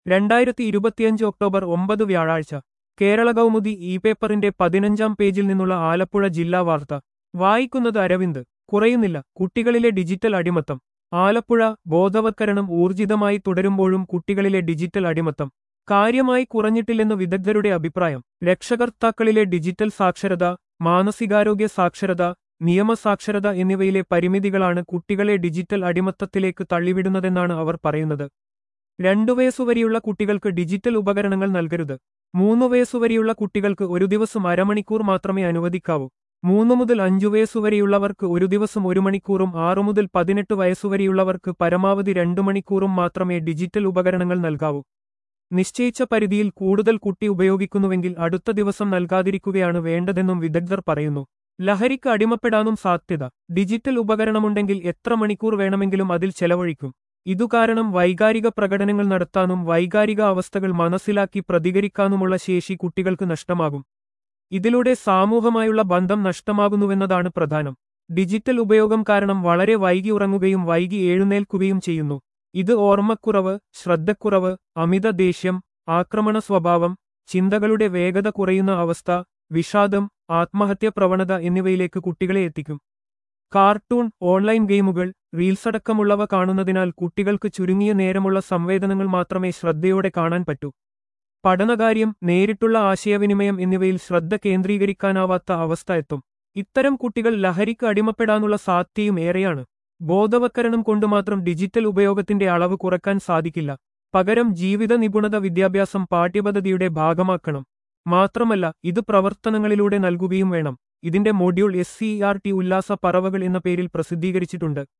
രണ്ടായിരത്തി ഇരുപത്തിയഞ്ച് ഒക്ടോബർ ഒമ്പത് വ്യാഴാഴ്ച കേരള കൗമുദി ഇ പേപ്പറിന്റെ പതിനഞ്ചാം പേജിൽ നിന്നുള്ള ആലപ്പുഴ ജില്ലാ വാർത്ത വായിക്കുന്നത് അരവിന്ദ് കുറയുന്നില്ല കുട്ടികളിലെ ഡിജിറ്റൽ അടിമത്തം ആലപ്പുഴ ബോധവത്കരണം ഊർജിതമായി തുടരുമ്പോഴും കുട്ടികളിലെ ഡിജിറ്റൽ അടിമത്തം കാര്യമായി കുറഞ്ഞിട്ടില്ലെന്ന് വിദഗ്ധരുടെ അഭിപ്രായം രക്ഷകർത്താക്കളിലെ ഡിജിറ്റൽ സാക്ഷരത മാനസികാരോഗ്യ സാക്ഷരത നിയമസാക്ഷരത എന്നിവയിലെ പരിമിതികളാണ് കുട്ടികളെ ഡിജിറ്റൽ അടിമത്തത്തിലേക്ക് തള്ളിവിടുന്നതെന്നാണ് അവർ പറയുന്നത് രണ്ടു വയസ്സുവരെയുള്ള കുട്ടികൾക്ക് ഡിജിറ്റൽ ഉപകരണങ്ങൾ നൽകരുത് മൂന്ന് വയസ്സുവരെയുള്ള കുട്ടികൾക്ക് ഒരു ദിവസം അരമണിക്കൂർ മാത്രമേ അനുവദിക്കാവൂ മൂന്ന് മുതൽ അഞ്ചു വയസ്സുവരെയുള്ളവർക്ക് ഒരു ദിവസം ഒരു മണിക്കൂറും ആറു മുതൽ പതിനെട്ട് വയസ്സുവരെയുള്ളവർക്ക് പരമാവധി രണ്ടു മണിക്കൂറും മാത്രമേ ഡിജിറ്റൽ ഉപകരണങ്ങൾ നൽകാവൂ നിശ്ചയിച്ച പരിധിയിൽ കൂടുതൽ കുട്ടി ഉപയോഗിക്കുന്നുവെങ്കിൽ അടുത്ത ദിവസം നൽകാതിരിക്കുകയാണ് വേണ്ടതെന്നും വിദഗ്ധർ പറയുന്നു ലഹരിക്ക് അടിമപ്പെടാനും സാധ്യത ഡിജിറ്റൽ ഉപകരണമുണ്ടെങ്കിൽ എത്ര മണിക്കൂർ വേണമെങ്കിലും അതിൽ ചെലവഴിക്കും ഇതുകാരണം വൈകാരിക പ്രകടനങ്ങൾ നടത്താനും വൈകാരിക അവസ്ഥകൾ മനസ്സിലാക്കി പ്രതികരിക്കാനുമുള്ള ശേഷി കുട്ടികൾക്ക് നഷ്ടമാകും ഇതിലൂടെ സാമൂഹമായുള്ള ബന്ധം നഷ്ടമാകുന്നുവെന്നതാണ് പ്രധാനം ഡിജിറ്റൽ ഉപയോഗം കാരണം വളരെ വൈകി ഉറങ്ങുകയും വൈകി എഴുന്നേൽക്കുകയും ചെയ്യുന്നു ഇത് ഓർമ്മക്കുറവ് ശ്രദ്ധക്കുറവ് അമിത ദേഷ്യം ആക്രമണ സ്വഭാവം ചിന്തകളുടെ വേഗത കുറയുന്ന അവസ്ഥ വിഷാദം ആത്മഹത്യ പ്രവണത എന്നിവയിലേക്ക് കുട്ടികളെ എത്തിക്കും കാർട്ടൂൺ ഓൺലൈൻ ഗെയിമുകൾ റീൽസ് അടക്കമുള്ളവ കാണുന്നതിനാൽ കുട്ടികൾക്ക് ചുരുങ്ങിയ നേരമുള്ള സംവേദനങ്ങൾ മാത്രമേ ശ്രദ്ധയോടെ കാണാൻ പറ്റൂ പഠനകാര്യം നേരിട്ടുള്ള ആശയവിനിമയം എന്നിവയിൽ ശ്രദ്ധ കേന്ദ്രീകരിക്കാനാവാത്ത അവസ്ഥ എത്തും ഇത്തരം കുട്ടികൾ ലഹരിക്ക് അടിമപ്പെടാനുള്ള സാധ്യതയും ഏറെയാണ് ബോധവത്കരണം കൊണ്ട് മാത്രം ഡിജിറ്റൽ ഉപയോഗത്തിന്റെ അളവ് കുറക്കാൻ സാധിക്കില്ല പകരം ജീവിത നിപുണത വിദ്യാഭ്യാസം പാഠ്യപദ്ധതിയുടെ ഭാഗമാക്കണം മാത്രമല്ല ഇത് പ്രവർത്തനങ്ങളിലൂടെ നൽകുകയും വേണം ഇതിന്റെ module S C R T ഉല്ലാസ പറവകൾ എന്ന പേരിൽ പ്രസിദ്ധീകരിച്ചിട്ടുണ്ട്